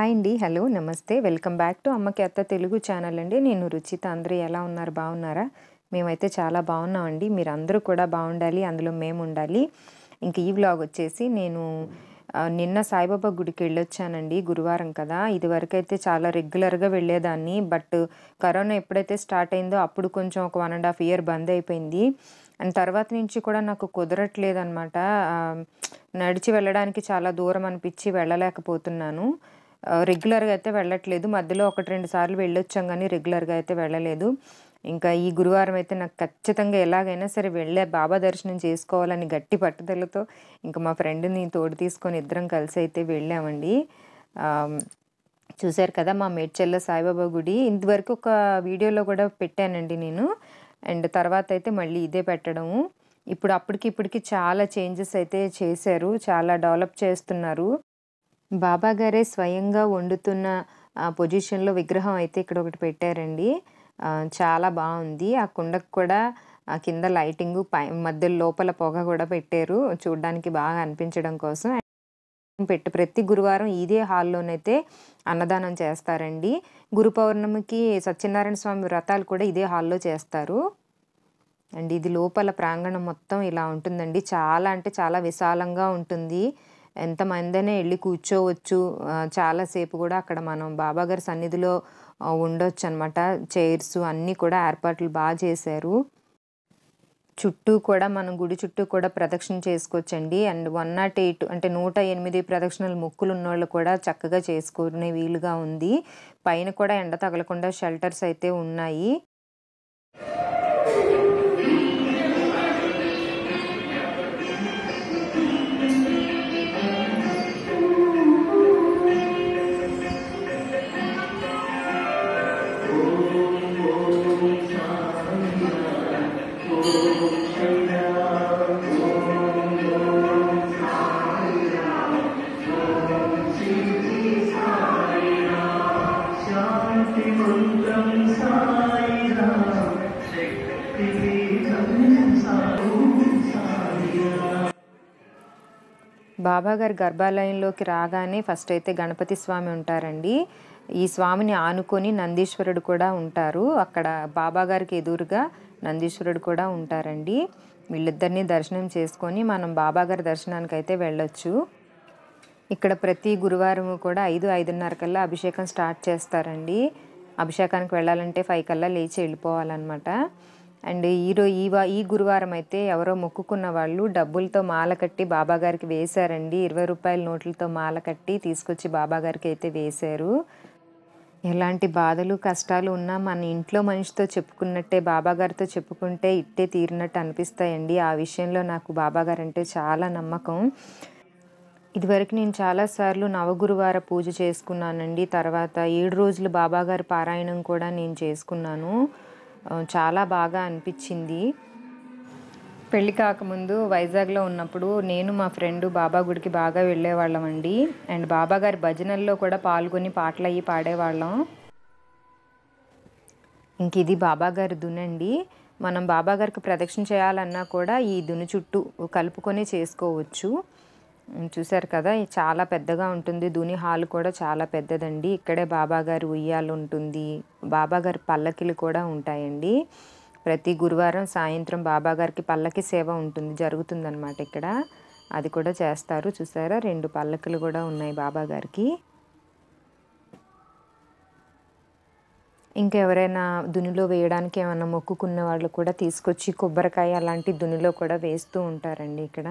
Hi అండి hello నమస్తే welcome back to అమ్మకి అత్త తెలుగు ఛానల్ అండి నేను రుచిత అందరూ ఎలా ఉన్నారు బాగున్నారా మేమైతే చాలా బాగున్నామండి మీరు అందరూ కూడా బాగుండాలి అందులో మేము ఉండాలి ఇంక ఈ వ్లాగ్ వచ్చేసి నేను ఆ, నిన్న సాయిబాబా గుడికి వెళ్ళొచ్చానండి గురువారం కదా ఇదివరకు అయితే చాలా రెగ్యులర్గా వెళ్ళేదాన్ని బట్ కరోనా ఎప్పుడైతే స్టార్ట్ అయిందో అప్పుడు కొంచెం ఒక వన్ అండ్ హాఫ్ ఇయర్ బంద్ అయిపోయింది అండ్ తర్వాత నుంచి కూడా నాకు కుదరట్లేదు అనమాట నడిచి వెళ్ళడానికి చాలా దూరం అనిపించి వెళ్ళలేకపోతున్నాను ఆ, రెగ్యులర్గా అయితే వెళ్ళట్లేదు మధ్యలో ఒకటి రెండు సార్లు వెళ్ళొచ్చాం కానీ రెగ్యులర్గా అయితే వెళ్ళలేదు ఇంకా ఈ గురువారం అయితే నాకు ఖచ్చితంగా ఎలాగైనా సరే వెళ్ళే బాబా దర్శనం చేసుకోవాలని గట్టి పట్టుదలతో ఇంకా మా ఫ్రెండ్ని తోడు తీసుకొని ఇద్దరం కలిసి అయితే వెళ్ళామండి ఆ, చూశారు కదా మా మేడ్చెల్ల సాయిబాబా గుడి ఇంతవరకు ఒక వీడియోలో కూడా పెట్టానండి నేను అండ్ తర్వాత అయితే మళ్ళీ ఇదే పెట్టడము ఇప్పుడు అప్పటికి ఇప్పటికి చాలా చేంజెస్ అయితే చేశారు చాలా డెవలప్ చేస్తున్నారు బాబా గారే స్వయంగా వండుతున్న ఆ, పొజిషన్లో విగ్రహం అయితే ఇక్కడ ఒకటి పెట్టారండి ఆ, చాలా బాగుంది ఆ కుండకు కూడా ఆ కింద లైటింగ్ పై మధ్య లోపల పొగ కూడా పెట్టారు చూడడానికి బాగా అనిపించడం కోసం పెట్టి ప్రతి గురువారం ఇదే హాల్లోనైతే అన్నదానం చేస్తారండి గురు పౌర్ణమికి సత్యనారాయణ స్వామి వ్రతాలు కూడా ఇదే హాల్లో చేస్తారు అండ్ ఇది లోపల ప్రాంగణం మొత్తం ఇలా ఉంటుందండి చాలా అంటే చాలా విశాలంగా ఉంటుంది ఎంతమందైనా వెళ్ళి కూర్చోవచ్చు ఆ, చాలాసేపు కూడా అక్కడ మనం బాబాగారి సన్నిధిలో ఆ, ఉండొచ్చు అనమాట చైర్స్ అన్నీ కూడా ఏర్పాట్లు బాగా చేశారు చుట్టూ కూడా మనం గుడి చుట్టూ కూడా ప్రదక్షిణ చేసుకోవచ్చండి అండ్ వన్ నాట్ ఎయిట్ అంటే నూట ఎనిమిది ప్రదక్షిణలు ముక్కులు ఉన్నోళ్ళు కూడా చక్కగా చేసుకునే వీలుగా ఉంది పైన కూడా ఎండ తగలకుండా షెల్టర్స్ అయితే ఉన్నాయి బాబా గారి గర్భాలయంలోకి రాగానే ఫస్ట్ అయితే గణపతి స్వామి ఉంటారండి ఈ స్వామిని ఆనుకొని నందీశ్వరుడు కూడా ఉంటారు అక్కడ బాబా గారికి ఎదురుగా నందీశ్వరుడు కూడా ఉంటారండి వీళ్ళిద్దరిని దర్శనం చేసుకొని మనం బాబా గారి దర్శనానికి అయితే వెళ్ళొచ్చు ఇక్కడ ప్రతి గురువారం కూడా ఐదు ఐదున్నర కల్లా అభిషేకం స్టార్ట్ చేస్తారండి అభిషేకానికి వెళ్ళాలంటే ఫైవ్ కల్లా లేచి వెళ్ళిపోవాలన్నమాట అండ్ ఈరో ఈ వా ఈ గురువారం అయితే ఎవరో మొక్కుకున్న వాళ్ళు డబ్బులతో మాల కట్టి బాబాగారికి వేశారండి ఇరవై రూపాయల నోట్లతో మాల కట్టి తీసుకొచ్చి బాబాగారికి అయితే వేశారు ఎలాంటి బాధలు కష్టాలు ఉన్నా మన ఇంట్లో మనిషితో చెప్పుకున్నట్టే బాబాగారితో చెప్పుకుంటే ఇట్టే తీరినట్టు అనిపిస్తాయండి ఆ విషయంలో నాకు బాబాగారు అంటే చాలా నమ్మకం ఇదివరకు నేను చాలాసార్లు నవగురువార పూజ చేసుకున్నానండి తర్వాత ఏడు రోజులు బాబాగారి పారాయణం కూడా నేను చేసుకున్నాను ఆ, చాలా బాగా అనిపించింది పెళ్లి కాకముందు వైజాగ్లో ఉన్నప్పుడు నేను మా ఫ్రెండ్ బాబా గుడికి బాగా వెళ్ళేవాళ్ళం అండి అండ్ బాబా గారి భజనల్లో కూడా పాల్గొని పాటలు అయ్యి పాడేవాళ్ళం ఇంక ఇది బాబా గారి దునండి మనం బాబా గారికి ప్రదక్షిణ చేయాలన్నా కూడా ఈ దుని చుట్టూ కలుపుకొని చేసుకోవచ్చు ఉమ్, చూశారు కదా ఇది చాలా పెద్దగా ఉంటుంది దుని హాల్ కూడా చాలా పెద్దదండి ఇక్కడే బాబా గారి ఉయ్యాలు ఉంటుంది బాబా గారి పల్లకిలు కూడా ఉంటాయండి ప్రతి గురువారం సాయంత్రం బాబా గారికి పల్లకి సేవ ఉంటుంది జరుగుతుందన్నమాట ఇక్కడ అది కూడా చేస్తారు చూసారా రెండు పల్లకిలు కూడా ఉన్నాయి బాబా గారికి ఇంకా ఎవరైనా దునిలో వేయడానికి ఏమైనా మొక్కుకున్న వాళ్ళు కూడా తీసుకొచ్చి కొబ్బరికాయ అలాంటి దునిలో కూడా వేస్తూ ఉంటారండి ఇక్కడ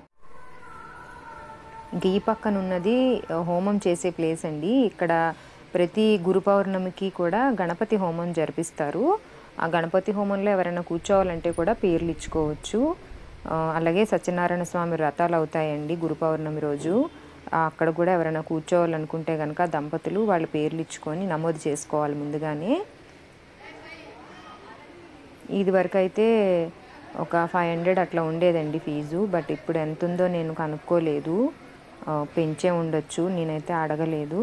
ఇంక ఈ పక్కన ఉన్నది హోమం చేసే ప్లేస్ అండి ఇక్కడ ప్రతి గురు పౌర్ణమికి కూడా గణపతి హోమం జరిపిస్తారు ఆ గణపతి హోమంలో ఎవరైనా కూర్చోవాలంటే కూడా పేర్లు ఇచ్చుకోవచ్చు ఆ, అలాగే సత్యనారాయణ స్వామి వ్రతాలు అవుతాయండి గురు పౌర్ణమి రోజు ఆ, అక్కడ కూడా ఎవరైనా కూర్చోవాలనుకుంటే కనుక దంపతులు వాళ్ళ పేర్లు ఇచ్చుకొని నమోదు చేసుకోవాలి ముందుగానే ఇది వరకు అయితే ఒక ఫైవ్ హండ్రెడ్ అట్లా ఉండేదండి ఫీజు బట్ ఇప్పుడు ఎంత ఉందో నేను కనుక్కోలేదు ఆ, పెంచే ఉండొచ్చు నేనైతే అడగలేదు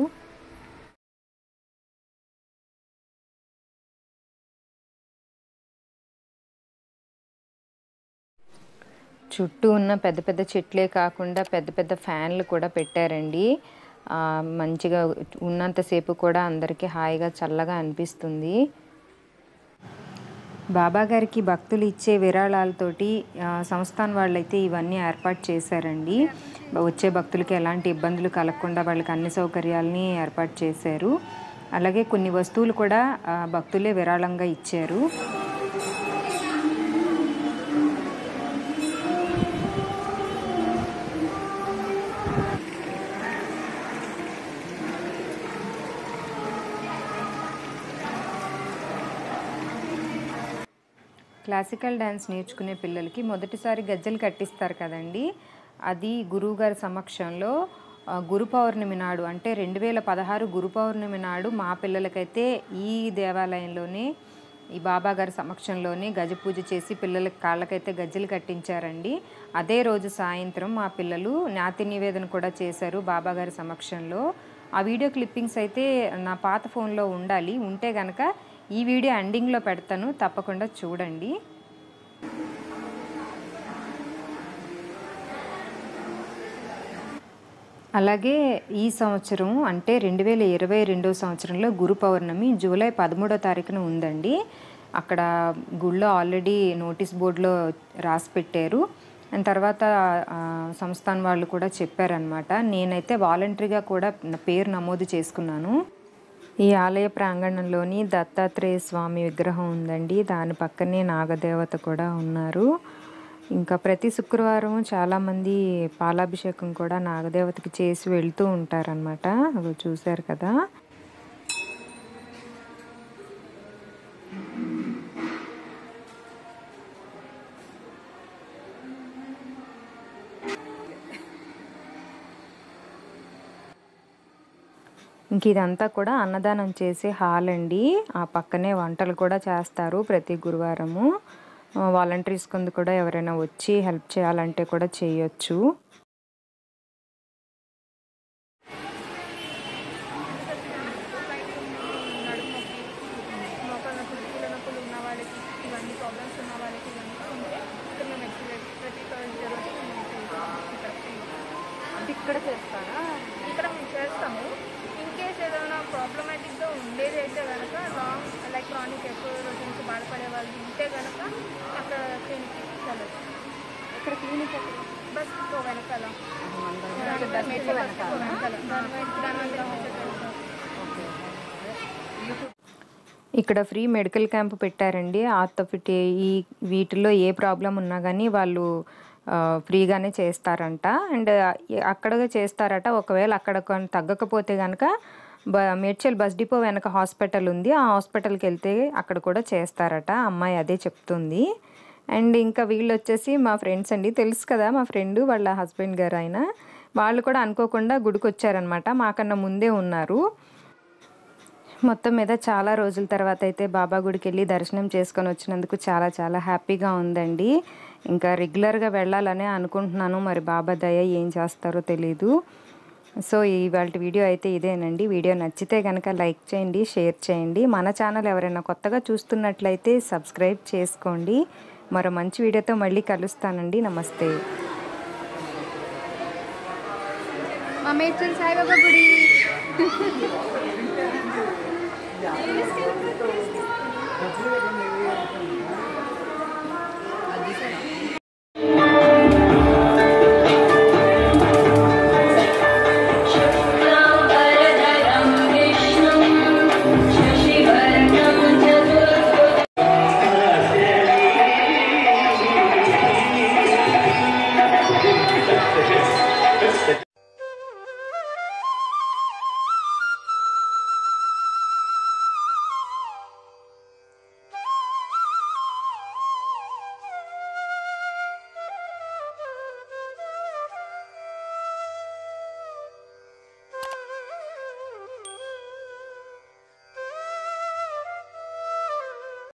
చుట్టూ ఉన్న పెద్ద పెద్ద చెట్లే కాకుండా పెద్ద పెద్ద ఫ్యాన్లు కూడా పెట్టారండి ఆ, మంచిగా ఉన్నంతసేపు కూడా అందరికీ హాయిగా చల్లగా అనిపిస్తుంది బాబా గారికి భక్తులు ఇచ్చే విరాళాలతోటి ఆ, సంస్థాన్ వాళ్ళైతే ఇవన్నీ ఏర్పాటు చేశారండి వచ్చే భక్తులకి ఎలాంటి ఇబ్బందులు కలగకుండా వాళ్ళకి అన్ని సౌకర్యాలని ఏర్పాటు చేశారు అలాగే కొన్ని వస్తువులు కూడా ఆ, భక్తులే విరాళంగా ఇచ్చారు క్లాసికల్ డ్యాన్స్ నేర్చుకునే పిల్లలకి మొదటిసారి గజ్జలు కట్టిస్తారు కదండి అది గురువుగారి సమక్షంలో ఆ, గురు పౌర్ణమి నాడు అంటే రెండు వేల పదహారు గురు పౌర్ణమి నాడు మా పిల్లలకైతే ఈ దేవాలయంలోనే ఈ బాబా గారి సమక్షంలోనే గజ పూజ చేసి పిల్లలకి కాళ్ళకైతే గజ్జలు కట్టించారండి అదే రోజు సాయంత్రం మా పిల్లలు నాతి నివేదన కూడా చేశారు బాబా గారి సమక్షంలో ఆ వీడియో క్లిప్పింగ్స్ అయితే నా పాత ఫోన్లో ఉండాలి ఉంటే కనుక ఈ వీడియో ఎండింగ్లో పెడతాను తప్పకుండా చూడండి అలాగే ఈ సంవత్సరం అంటే రెండు వేల ఇరవై రెండో సంవత్సరంలో గురు పౌర్ణమి జూలై పదమూడో తారీఖున ఉందండి అక్కడ గుళ్ళో ఆల్రెడీ నోటీస్ బోర్డులో రాసి పెట్టారు అండ్ తర్వాత ఆ, సంస్థాన్ వాళ్ళు కూడా చెప్పారనమాట నేనైతే వాలంటరీగా కూడా నా పేరు నమోదు చేసుకున్నాను ఈ ఆలయ ప్రాంగణంలోని దత్తాత్రేయ స్వామి విగ్రహం ఉందండి దాని పక్కనే నాగదేవత కూడా ఉన్నారు ఇంకా ప్రతి శుక్రవారం చాలామంది పాలాభిషేకం కూడా నాగదేవతకి చేసి వెళ్తూ ఉంటారనమాట అవి చూశారు కదా ఇంక ఇదంతా కూడా అన్నదానం చేసే హాల్ అండి ఆ పక్కనే వంటలు కూడా చేస్తారు ప్రతి గురువారము వాలంటీర్స్ కింద కూడా ఎవరైనా వచ్చి హెల్ప్ చేయాలంటే కూడా చేయొచ్చు మోకాళ్ళ నొప్పులు కీళ్ళ నొప్పులు ఉన్న వాళ్ళకి ఇవన్నీ ప్రాబ్లమ్స్ ఉన్న వాళ్ళకి కనుక ఉంటే ఇక్కడ మేము ఎక్స్ప్లెయిన్ ప్రతి థర్స్డే రోజు మేము చేస్తాము ఇక్కడ free. ఇక్కడ చేస్తారా ఇక్కడ మేము చేస్తాము ఇన్ కేస్ ఏదైనా ప్రాబ్లమాటిక్గా ఉండేది అయితే కనుక లాంగ్ లైక్ క్రానిక్ ఎక్కువ రోజు నుంచి బాధపడే వాళ్ళు ఉంటే కనుక అక్కడ క్లినిక్కి వెళ్ళచ్చు ఇక్కడ క్లినిక్ ఎక్కడ బస్ ఇంకో వెనకాల బస్ మెట్రో బస్ ఇంకో వెనకాల దాని వెంట- దాని వెంట మెసేజ్ వెళ్తాం ఇక్కడ ఫ్రీ మెడికల్ క్యాంప్ పెట్టారండి ఆర్థోపిటి ఈ వీటిలో ఏ ప్రాబ్లం ఉన్నా కానీ వాళ్ళు ఆ, ఫ్రీగానే చేస్తారంట అండ్ అక్కడ చేస్తారట ఒకవేళ అక్కడ కొన్ని తగ్గకపోతే కనుక బ మేడ్చల్ బస్ డిపో వెనక హాస్పిటల్ ఉంది ఆ హాస్పిటల్కి వెళ్తే అక్కడ కూడా చేస్తారట అమ్మాయి అదే చెప్తుంది అండ్ ఇంకా వీళ్ళు వచ్చేసి మా ఫ్రెండ్స్ అండి తెలుసు కదా మా ఫ్రెండ్ వాళ్ళ హస్బెండ్ గారు ఆయన వాళ్ళు కూడా అనుకోకుండా గుడికి వచ్చారనమాట మాకన్నా ముందే ఉన్నారు మొత్తం మీద చాలా రోజుల తర్వాత అయితే బాబా గుడికి వెళ్ళి దర్శనం చేసుకొని వచ్చినందుకు చాలా చాలా హ్యాపీగా ఉందండి ఇంకా రెగ్యులర్గా వెళ్ళాలనే అనుకుంటున్నాను మరి బాబా దయ ఏం చేస్తారో తెలీదు సో ఇవాళ వీడియో అయితే ఇదేనండి వీడియో నచ్చితే కనుక లైక్ చేయండి షేర్ చేయండి మన ఛానల్ ఎవరైనా కొత్తగా చూస్తున్నట్లయితే సబ్స్క్రైబ్ చేసుకోండి మరో మంచి వీడియోతో మళ్ళీ కలుస్తానండి నమస్తే మా మేడ్చల్ సాయిబాబా గుడి అది